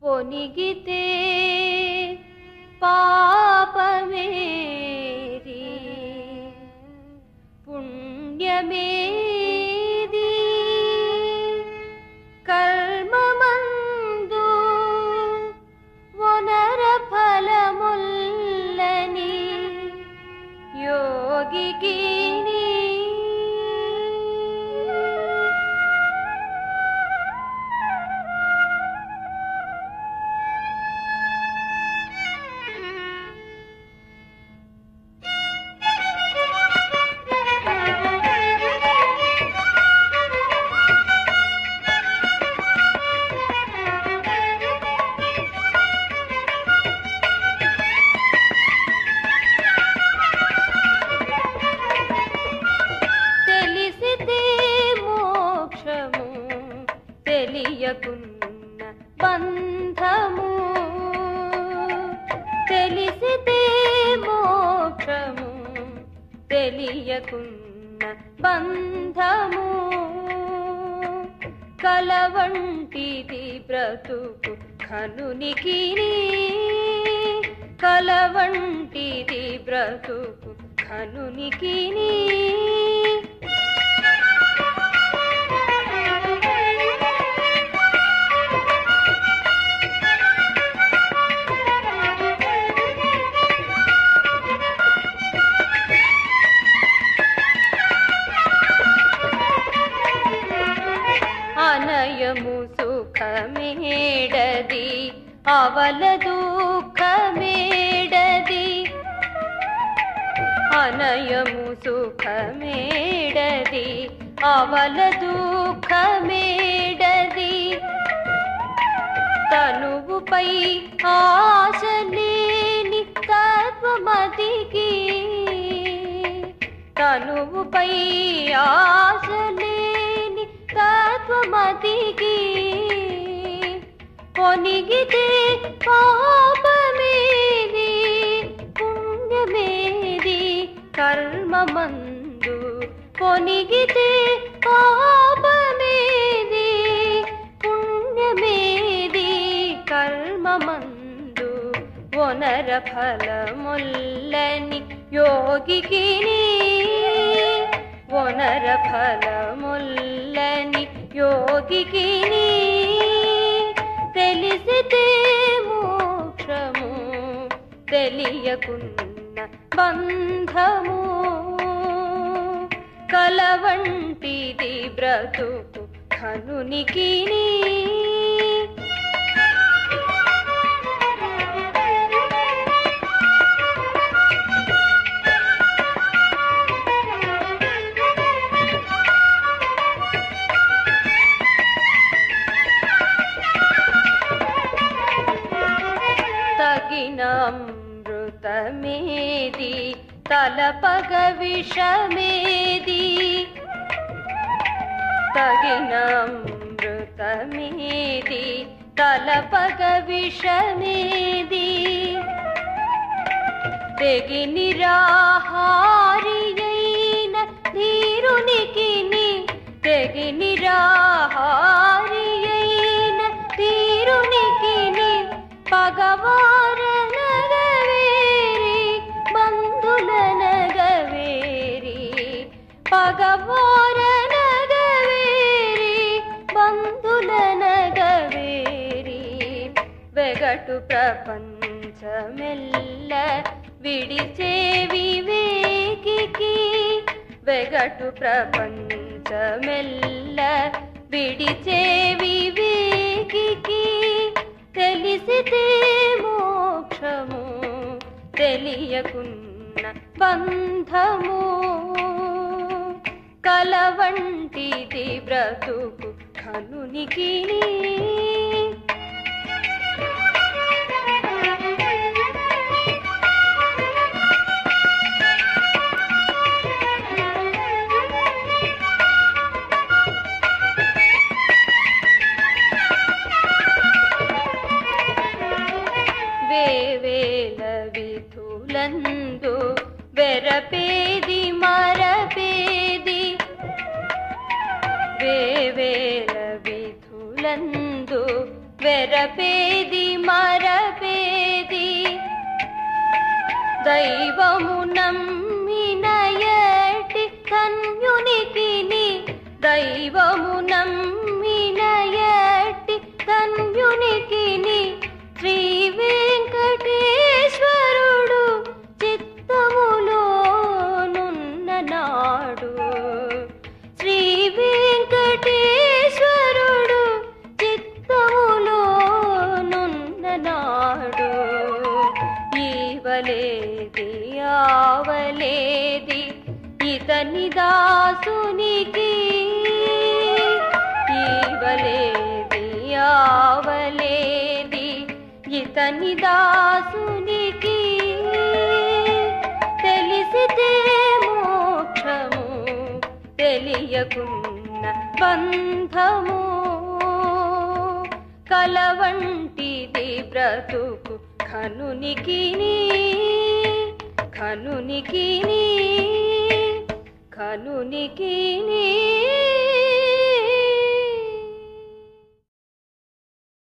పొనిగితే పాపమేది పుణ్యమేది కర్మమందు వనర ఫలముల్లని యోగికి తెలిసితే మోక్షము తెలియకున్న బంధము తెలిసితే మోక్షము తెలియకున్న బంధము కలవంటిది బ్రతుకు కనునికి కలవంటిది బ్రతుకు కనునికి అనయము సుఖమేడది అవల దుఃఖమేడది అనయము సుఖమేడది అవల దుఃఖమేడది తనువుపై ఆశ లేని తత్వమతికి తనువుపై ఆశ లేని తత్వమతికి కొనిగితే పాపమేది పుణ్యమేది కర్మమందు కొనిగితే పాపమేది పుణ్యమేది కర్మమందు వనర ఫలముల్లని యోగికి వనర ఫలముల్లని యోగికి తెలిసితే మోక్షము తెలియకున్న బంధము కలవంటిది బ్రతుకు కనునికి తగిన అమృతమేది తలపగ విషమేది తగిన అమృతమేది తలపగ విషమేది తెగి నిరాహారి అయిన ధీరునికి తెగి నిరాహారి అయిన ధీరునికి పగవార నగవేరి బంధుల నగవేరి పగవార నగవేరి బంధుల నగవేరి వెగటు ప్రపంచమెల్ల విడిచే వివేకికి వెగటు ప్రపంచమెల్ల విడిచే వివేకికి తెలిసితే మోక్షము తెలియకున్న బంధము కలవంటిది బ్రతుకు కనునికి వేవేల విధులందు వెరపేది మరపేది వేవేల విధులందు వెర వెరపేది మరపేది దైవము నమ్మినయటి ధన్యునికిని దైవము నమ్మినయటి ధన్యునికిని శ్రీ వెంకటేశ్వరుడు చిత్తములోనున్న నాడు శ్రీ వెంకటేశ్వరుడు చిత్తములోనున్న నాడు ఈవలేది ఆవలేది ఇతని దాసునికి ఈవలేది ఆవలేది ఇతని దాసునికి తెలిసితే మోక్షము తెలియకున్న బంధము కలవంటిది బ్రతుకు కనునికి కనునికి కనునికి